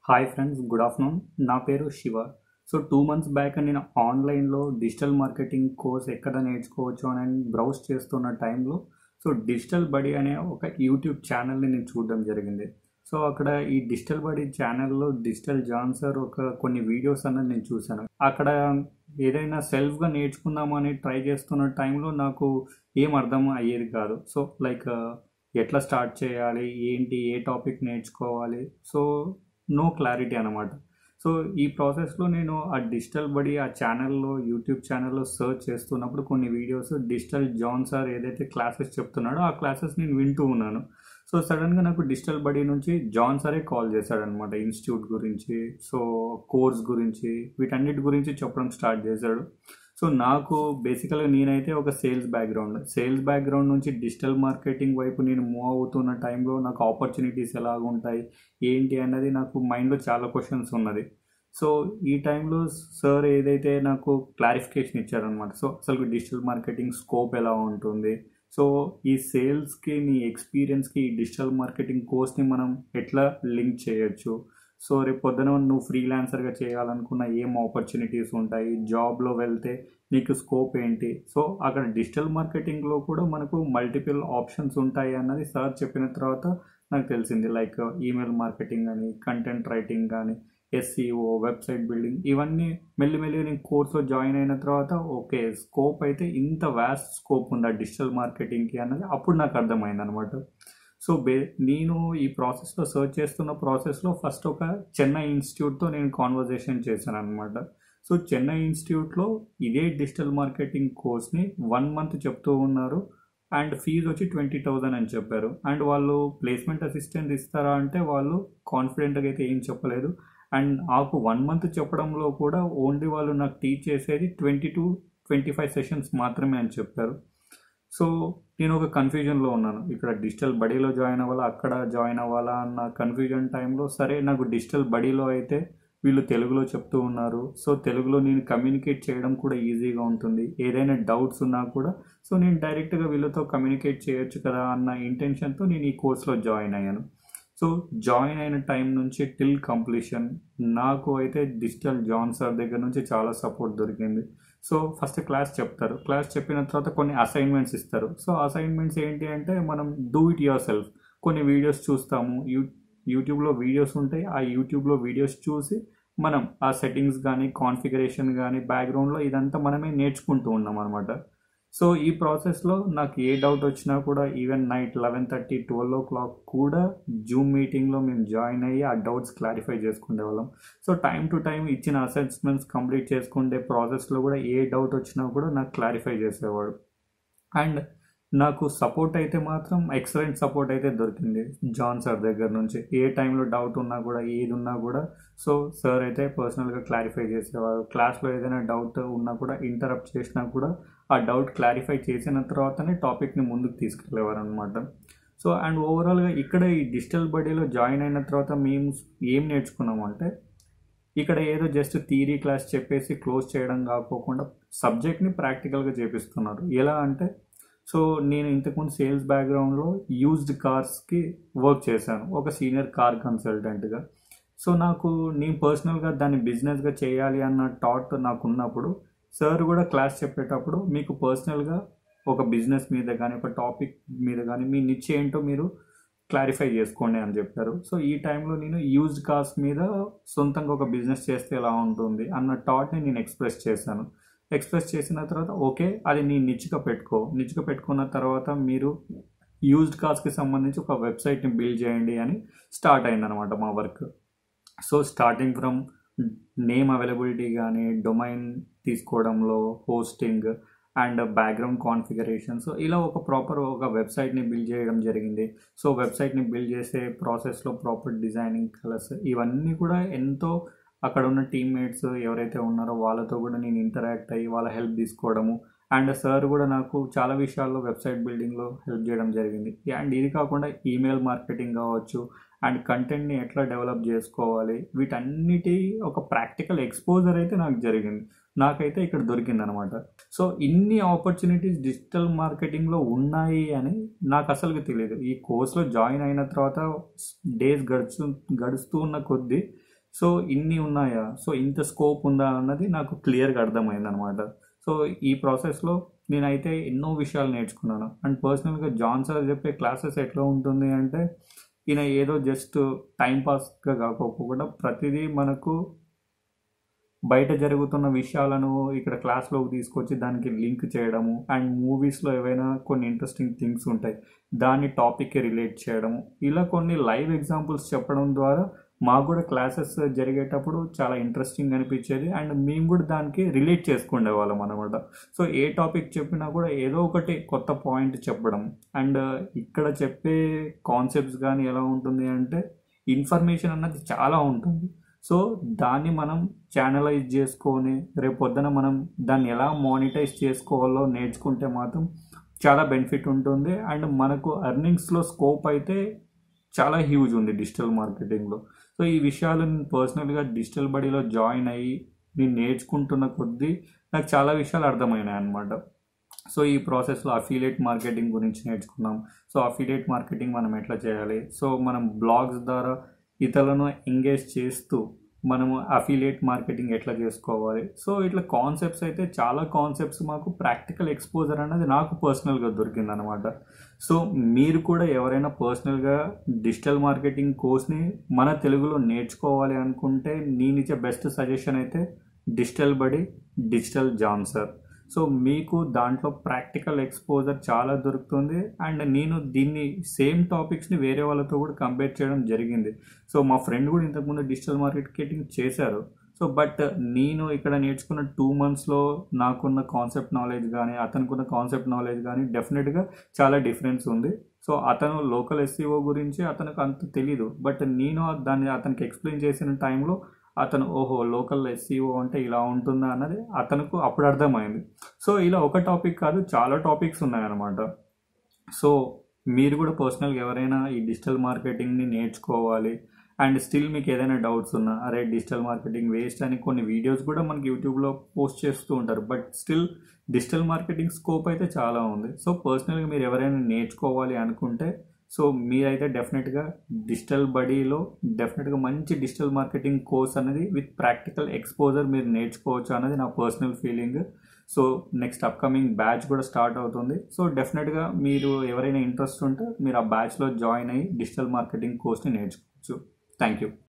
hi friends good afternoon నా పేరు Shiva so two months back నేను ఆన్లైన్లో డిజిటల్ మార్కెటింగ్ కోర్స్ ఎక్కడ నేర్చుకోవచ్చు అని బ్రౌజ్ చేస్తున్న టైంలో సో డిజిటల్ బడి అనే ఒక యూట్యూబ్ ఛానల్ని నేను చూడడం జరిగింది సో అక్కడ ఈ డిజిటల్ బడి ఛానల్లో డిజిటల్ జాన్ సార్ ఒక కొన్ని వీడియోస్ అన్నది నేను చూశాను అక్కడ ఏదైనా సెల్ఫ్గా నేర్చుకుందామని ట్రై చేస్తున్న టైంలో నాకు ఏం అర్థం అయ్యేది కాదు సో లైక్ ఎట్లా స్టార్ట్ చేయాలి ఏంటి ఏ టాపిక్ నేర్చుకోవాలి సో నో క్లారిటీ అనమాట సో ఈ ప్రాసెస్లో నేను ఆ డిజిటల్ బడి ఆ ఛానల్లో యూట్యూబ్ ఛానల్లో సర్చ్ చేస్తున్నప్పుడు కొన్ని వీడియోస్ డిజిటల్ జాన్ సార్ ఏదైతే క్లాసెస్ చెప్తున్నాడో ఆ క్లాసెస్ నేను వింటూ ఉన్నాను సో సడన్గా నాకు డిజిటల్ బడి నుంచి జాన్ సారే కాల్ చేశాడనమాట ఇన్స్టిట్యూట్ గురించి సో కోర్స్ గురించి వీటన్నిటి గురించి చెప్పడం స్టార్ట్ చేశాడు సో నాకు బేసికల్గా నేనైతే ఒక సేల్స్ బ్యాక్గ్రౌండ్ సేల్స్ బ్యాక్గ్రౌండ్ నుంచి డిజిటల్ మార్కెటింగ్ వైపు నేను మూవ్ అవుతున్న టైంలో నాకు ఆపర్చునిటీస్ ఎలాగ ఉంటాయి ఏంటి అన్నది నాకు మైండ్లో చాలా క్వశ్చన్స్ ఉన్నది సో ఈ టైంలో సార్ ఏదైతే నాకు క్లారిఫికేషన్ ఇచ్చారనమాట సో అసలు డిజిటల్ మార్కెటింగ్ స్కోప్ ఎలా ఉంటుంది సో ఈ సేల్స్కి నీ ఎక్స్పీరియన్స్కి ఈ డిజిటల్ మార్కెటింగ్ కోర్స్ని మనం ఎట్లా లింక్ చేయొచ్చు సో రేపు పొద్దున నువ్వు ఫ్రీలాన్సర్గా చేయాలనుకున్న ఏం ఆపర్చునిటీస్ ఉంటాయి జాబ్లో వెళ్తే నీకు స్కోప్ ఏంటి సో అక్కడ డిజిటల్ మార్కెటింగ్లో కూడా మనకు మల్టిపుల్ ఆప్షన్స్ ఉంటాయి అన్నది సార్ చెప్పిన తర్వాత నాకు తెలిసింది లైక్ ఈమెయిల్ మార్కెటింగ్ అని కంటెంట్ రైటింగ్ కానీ ఎస్సీఓ వెబ్సైట్ బిల్డింగ్ ఇవన్నీ మెల్లిమెల్లిగా నేను కోర్సులో జాయిన్ అయిన తర్వాత ఓకే స్కోప్ అయితే ఇంత వ్యాస్ట్ స్కోప్ ఉందా డిజిటల్ మార్కెటింగ్కి అన్నది అప్పుడు నాకు అర్థమైంది అనమాట సో బే నేను ఈ ప్రాసెస్లో సర్చ్ చేస్తున్న ప్రాసెస్లో ఫస్ట్ ఒక చెన్నై ఇన్స్టిట్యూట్తో నేను కాన్వర్జేషన్ చేశాను అనమాట సో చెన్నై ఇన్స్టిట్యూట్లో ఇదే డిజిటల్ మార్కెటింగ్ కోర్స్ని వన్ మంత్ చెప్తూ ఉన్నారు అండ్ ఫీజు వచ్చి ట్వంటీ థౌజండ్ అని చెప్పారు అండ్ వాళ్ళు ప్లేస్మెంట్ అసిస్టెంట్ ఇస్తారా అంటే వాళ్ళు కాన్ఫిడెంట్గా అయితే ఏం చెప్పలేదు అండ్ నాకు వన్ మంత్ చెప్పడంలో కూడా ఓన్లీ వాళ్ళు నాకు టీచ్ చేసేది twenty to twenty five sessions మాత్రమే అని చెప్పారు సో నేను ఒక కన్ఫ్యూజన్లో ఉన్నాను ఇక్కడ డిజిటల్ బడీలో జాయిన్ అవ్వాలా అక్కడ జాయిన్ అవ్వాలా అన్న కన్ఫ్యూజన్ టైంలో సరే నాకు డిజిటల్ బడీలో అయితే వీళ్ళు తెలుగులో చెప్తూ ఉన్నారు సో తెలుగులో నేను కమ్యూనికేట్ చేయడం కూడా ఈజీగా ఉంటుంది ఏదైనా డౌట్స్ ఉన్నా కూడా సో నేను డైరెక్ట్గా వీళ్ళతో కమ్యూనికేట్ చేయొచ్చు కదా అన్న ఇంటెన్షన్తో నేను ఈ కోర్స్లో జాయిన్ అయ్యాను సో జాయిన్ అయిన టైం నుంచి టిల్ కంప్లీషన్ నాకు అయితే డిజిటల్ జాన్ సార్ దగ్గర నుంచి చాలా సపోర్ట్ దొరికింది సో ఫస్ట్ క్లాస్ చెప్తారు క్లాస్ చెప్పిన తర్వాత కొన్ని అసైన్మెంట్స్ ఇస్తారు సో అసైన్మెంట్స్ ఏంటి అంటే మనం డూ ఇట్ యువర్ సెల్ఫ్ కొన్ని వీడియోస్ చూస్తాము యూ యూట్యూబ్లో వీడియోస్ ఉంటాయి ఆ యూట్యూబ్లో వీడియోస్ చూసి మనం ఆ సెట్టింగ్స్ కానీ కాన్ఫిగరేషన్ కానీ బ్యాక్గ్రౌండ్లో ఇదంతా మనమే నేర్చుకుంటూ ఉన్నాం అనమాట సో ఈ ప్రాసెస్లో నాకు ఏ డౌట్ వచ్చినా కూడా even night eleven thirty twelve o'clock కూడా జూమ్ మీటింగ్లో మేము జాయిన్ అయ్యి ఆ డౌట్స్ క్లారిఫై చేసుకునే వాళ్ళం సో టైం టు టైం ఇచ్చిన అసెస్మెంట్స్ కంప్లీట్ చేసుకునే ప్రాసెస్లో కూడా ఏ డౌట్ వచ్చినా కూడా నాకు క్లారిఫై చేసేవాడు అండ్ నాకు సపోర్ట్ అయితే మాత్రం ఎక్సలెంట్ సపోర్ట్ అయితే దొరికింది జాన్ సార్ దగ్గర నుంచి ఏ టైంలో డౌట్ ఉన్నా కూడా ఏది ఉన్నా కూడా సో సార్ అయితే పర్సనల్గా క్లారిఫై చేసేవారు క్లాస్లో ఏదైనా డౌట్ ఉన్నా కూడా ఇంటరప్ట్ చేసినా కూడా ఆ డౌట్ క్లారిఫై చేసిన తర్వాతనే టాపిక్ని ముందుకు తీసుకెళ్ళేవారు అనమాట సో అండ్ ఓవరాల్గా ఇక్కడ ఈ డిజిటల్ బడీలో జాయిన్ అయిన తర్వాత మేము ఏం నేర్చుకున్నాము అంటే ఇక్కడ ఏదో జస్ట్ థీరీ క్లాస్ చెప్పేసి క్లోజ్ చేయడం కాకోకుండా సబ్జెక్ట్ని ప్రాక్టికల్గా చేపిస్తున్నారు ఎలా అంటే సో నేను ఇంతకుముందు సేల్స్ బ్యాక్గ్రౌండ్లో యూజ్డ్ కార్స్కి వర్క్ చేశాను ఒక సీనియర్ కార్ కన్సల్టెంట్గా సో నాకు నేను పర్సనల్గా దాన్ని బిజినెస్గా చేయాలి అన్న థాట్ నాకు ఉన్నప్పుడు సార్ కూడా క్లాస్ చెప్పేటప్పుడు మీకు పర్సనల్గా ఒక బిజినెస్ మీద కానీ ఒక టాపిక్ మీద కానీ మీ నిచ్ ఏంటో మీరు క్లారిఫై చేసుకోండి అని చెప్పారు సో ఈ టైంలో నేను యూజ్డ్ కార్స్ మీద సొంతంగా ఒక బిజినెస్ చేస్తే ఎలా ఉంటుంది అన్న థాట్ని నేను ఎక్స్ప్రెస్ చేశాను ఎక్స్ప్రెస్ చేసిన తర్వాత ఓకే అది నీ నిచ్చుగా పెట్టుకో నిచ్చుగా పెట్టుకున్న తర్వాత మీరు యూజ్డ్ కార్స్కి సంబంధించి ఒక వెబ్సైట్ని బిల్డ్ చేయండి అని స్టార్ట్ అయిందనమాట మా work so starting from name availability కానీ డొమైన్ తీసుకోవడంలో hosting and background configuration so ఇలా ఒక ప్రాపర్ ఒక వెబ్సైట్ని బిల్డ్ చేయడం జరిగింది సో వెబ్సైట్ని బిల్డ్ చేసే ప్రాసెస్లో ప్రాపర్ డిజైనింగ్ కలర్స్ ఇవన్నీ కూడా ఎంతో అక్కడ ఉన్న టీమ్మేట్స్ ఎవరైతే ఉన్నారో వాళ్ళతో కూడా నేను ఇంటరాక్ట్ అయ్యి వాళ్ళ హెల్ప్ తీసుకోవడము అండ్ సార్ కూడా నాకు చాలా విషయాల్లో వెబ్సైట్ బిల్డింగ్లో హెల్ప్ చేయడం జరిగింది అండ్ ఇది కాకుండా ఈమెయిల్ మార్కెటింగ్ కావచ్చు అండ్ కంటెంట్ని ఎట్లా డెవలప్ చేసుకోవాలి వీటన్నిటి ఒక ప్రాక్టికల్ ఎక్స్పోజర్ అయితే నాకు జరిగింది నాకైతే ఇక్కడ దొరికింది అనమాట సో ఇన్ని ఆపర్చునిటీస్ డిజిటల్ మార్కెటింగ్లో ఉన్నాయి అని నాకు అసలుకి తెలియదు ఈ కోర్స్లో జాయిన్ అయిన తర్వాత డేస్ గడుచు గడుస్తూ ఉన్న కొద్దీ సో ఇన్ని ఉన్నాయా సో ఇంత స్కోప్ ఉందా అన్నది నాకు క్లియర్గా అర్థమైంది అనమాట సో ఈ ప్రాసెస్లో నేనైతే ఎన్నో విషయాలు నేర్చుకున్నాను అండ్ పర్సనల్గా జాన్ సార్ చెప్పే క్లాసెస్ ఎట్లా ఉంటుంది అంటే ఈయన ఏదో జస్ట్ టైం పాస్గా కాకోకుండా ప్రతిదీ మనకు బయట జరుగుతున్న విషయాలను ఇక్కడ క్లాస్లోకి తీసుకొచ్చి దానికి లింక్ చేయడము అండ్ మూవీస్లో ఏవైనా కొన్ని ఇంట్రెస్టింగ్ థింగ్స్ ఉంటాయి దాన్ని టాపిక్కి రిలేట్ చేయడము ఇలా కొన్ని లైవ్ ఎగ్జాంపుల్స్ చెప్పడం ద్వారా మాకు కూడా క్లాసెస్ జరిగేటప్పుడు చాలా ఇంట్రెస్టింగ్ అనిపించేది అండ్ మేము కూడా దానికి రిలేట్ చేసుకునే వాళ్ళం అనమాట సో ఏ టాపిక్ చెప్పినా కూడా ఏదో ఒకటి కొత్త పాయింట్ చెప్పడం అండ్ ఇక్కడ చెప్పే కాన్సెప్ట్స్ కానీ ఎలా ఉంటుంది అంటే ఇన్ఫర్మేషన్ అన్నది చాలా ఉంటుంది సో దాన్ని మనం ఛానలైజ్ చేసుకొని రేపు పొద్దున మనం దాన్ని ఎలా మానిటైజ్ చేసుకోవాలో నేర్చుకుంటే మాత్రం చాలా బెనిఫిట్ ఉంటుంది అండ్ మనకు అర్నింగ్స్లో స్కోప్ అయితే చాలా హ్యూజ్ ఉంది డిజిటల్ మార్కెటింగ్లో సో ఈ విషయాలు నేను పర్సనల్గా డిజిటల్ బడీలో జాయిన్ అయ్యి నేను నేర్చుకుంటున్న కొద్దీ నాకు చాలా విషయాలు అర్థమైనాయి అనమాట సో ఈ ప్రాసెస్లో అఫిలియేట్ మార్కెటింగ్ గురించి నేర్చుకున్నాం సో అఫిలియేట్ మార్కెటింగ్ మనం ఎట్లా చేయాలి సో మనం బ్లాగ్స్ ద్వారా ఇతరులను ఎంగేజ్ చేస్తూ మనము అఫిలియేట్ మార్కెటింగ్ ఎట్లా చేసుకోవాలి సో ఇట్లా కాన్సెప్ట్స్ అయితే చాలా కాన్సెప్ట్స్ మాకు ప్రాక్టికల్ ఎక్స్పోజర్ అనేది నాకు పర్సనల్గా దొరికింది అనమాట సో మీరు కూడా ఎవరైనా పర్సనల్గా డిజిటల్ మార్కెటింగ్ కోర్స్ని మన తెలుగులో నేర్చుకోవాలి అనుకుంటే నేను ఇచ్చే బెస్ట్ సజెషన్ అయితే digital buddy digital John sir so మీకు దాంట్లో ప్రాక్టికల్ ఎక్స్పోజర్ చాలా దొరుకుతుంది అండ్ నేను దీన్ని సేమ్ టాపిక్స్ని వేరే వాళ్ళతో కూడా కంపేర్ చేయడం జరిగింది సో మా ఫ్రెండ్ కూడా ఇంతకుముందు డిజిటల్ మార్కెటింగ్ చేశారు సో బట్ నేను ఇక్కడ నేర్చుకున్న టూ మంత్స్లో నాకున్న కాన్సెప్ట్ నాలెడ్జ్ కానీ అతనుకున్న కాన్సెప్ట్ నాలెడ్జ్ కానీ డెఫినెట్గా చాలా డిఫరెన్స్ ఉంది సో అతను లోకల్ ఎస్సీఓ గురించి అతనికి అంత తెలీదు బట్ నేను దాన్ని అతనికి ఎక్స్ప్లెయిన్ చేసిన టైంలో అతను ఓహో లోకల్ ఎస్సీఓ అంటే ఇలా ఉంటుందా అన్నది అతనుకు అప్పుడు అర్థమైంది సో ఇలా ఒక టాపిక్ కాదు చాలా టాపిక్స్ ఉన్నాయన్నమాట సో మీరు కూడా పర్సనల్గా ఎవరైనా ఈ డిజిటల్ మార్కెటింగ్ని నేర్చుకోవాలి అండ్ స్టిల్ మీకు ఏదైనా డౌట్స్ ఉన్నా అరే డిజిటల్ మార్కెటింగ్ వేస్ట్ అని కొన్ని వీడియోస్ కూడా మనకి యూట్యూబ్లో పోస్ట్ చేస్తూ ఉంటారు but still digital marketing scope అయితే చాలా ఉంది సో పర్సనల్గా మీరు ఎవరైనా నేర్చుకోవాలి అనుకుంటే సో మీరైతే డెఫినెట్గా డిజిటల్ బడీలో డెఫినెట్గా మంచి డిజిటల్ మార్కెటింగ్ కోర్స్ అనేది విత్ ప్రాక్టికల్ ఎక్స్పోజర్ మీరు నేర్చుకోవచ్చు అనేది నా personal feeling so next upcoming batch కూడా స్టార్ట్ అవుతుంది సో డెఫినెట్గా మీరు ఎవరైనా ఇంట్రెస్ట్ ఉంటే మీరు ఆ బ్యాచ్లో జాయిన్ అయ్యి డిజిటల్ మార్కెటింగ్ కోర్స్ని నేర్చుకోవచ్చు థ్యాంక్ యూ